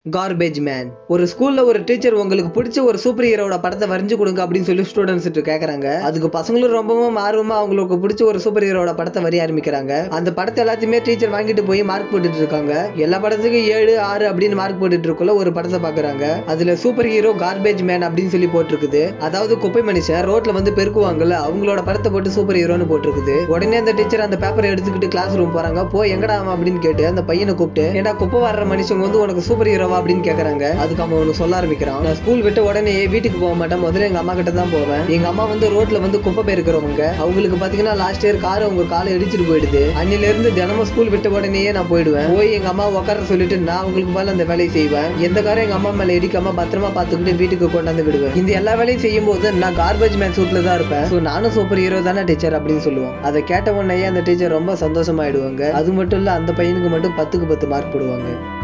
garbage man ஒரு ஸ்கூல்ல ஒரு டீச்சர் உங்களுக்கு பிடிச்ச ஒரு சூப்பர் ஹீரோட படத்தை வரைஞ்சு கொடுங்க அப்படின்னு சொல்லி ஸ்டூடெண்ட்ஸ் கேக்குறாங்க அதுக்கு பசங்களும் ரொம்பவும் ஆர்வமா அவங்களுக்கு பிடிச்ச ஒரு சூப்பர் ஹீரோட படத்தை வரைய ஆரம்பிக்கிறாங்க அந்த படத்தை எல்லாத்தையுமே டீச்சர் வாங்கிட்டு போய் மார்க் போட்டுட்டு இருக்காங்க எல்லா படத்துக்கும் ஏழு ஆறு அப்படின்னு மார்க் போட்டுட்டு இருக்கல ஒரு படத்தை பாக்குறாங்க அதுல சூப்பர் ஹீரோ கார்பேஜ் மேன் அப்படின்னு சொல்லி போட்டிருக்குது அதாவது குப்பை மனுஷன் ரோட்ல வந்து பெருக்குவாங்கல்ல அவங்களோட படத்தை போட்டு சூப்பர் ஹீரோன்னு போட்டிருக்குது உடனே அந்த டீச்சர் அந்த பேப்பரை எடுத்துக்கிட்டு கிளாஸ் ரூம் போறாங்க போ எங்கடா அவன் அப்படின்னு கேட்டு அந்த பையனை கூப்பிட்டு ஏன்டா குப்பை வர்ற மனுஷங்க வந்து உனக்கு சூப்பர் ஹீரோவா அப்படின்னு கேக்குறாங்க அதுக்கு அவன் ஒன்று சொல்ல ஆரம்பிக்கிறான் நான் ஸ்கூல் விட்டு உடனே வீட்டுக்கு போக மாட்டேன் முதல்ல எங்க அம்மா கிட்ட தான் போவேன் எங்க அம்மா வந்து ரோட்ல வந்து குப்பை பெருக்கிறவங்க அவங்களுக்கு பாத்தீங்கன்னா லாஸ்ட் இயர் கார் அவங்க காலை இடிச்சிட்டு போயிடுது அன்னில இருந்து தினமும் ஸ்கூல் விட்ட உடனேயே நான் போயிடுவேன் போய் எங்க அம்மா உட்கார சொல்லிட்டு நான் அவங்களுக்கு மேல அந்த வேலையை செய்வேன் எந்த காரம் எங்க அம்மா மேல இடிக்காம பத்திரமா பாத்துக்கிட்டு வீட்டுக்கு கொண்டாந்து விடுவேன் இந்த எல்லா வேலையும் செய்யும் போது நான் கார்பேஜ் மேன் சூட்ல தான் இருப்பேன் ஸோ நானும் சூப்பர் ஹீரோ தானே டீச்சர் அப்படின்னு சொல்லுவோம் அதை கேட்ட உடனே அந்த டீச்சர் ரொம்ப சந்தோஷமாயிடுவாங்க அது மட்டும் இல்ல அந்த பையனுக்கு மட்டும் பத்துக்கு பத்து மார்க் போடுவாங்க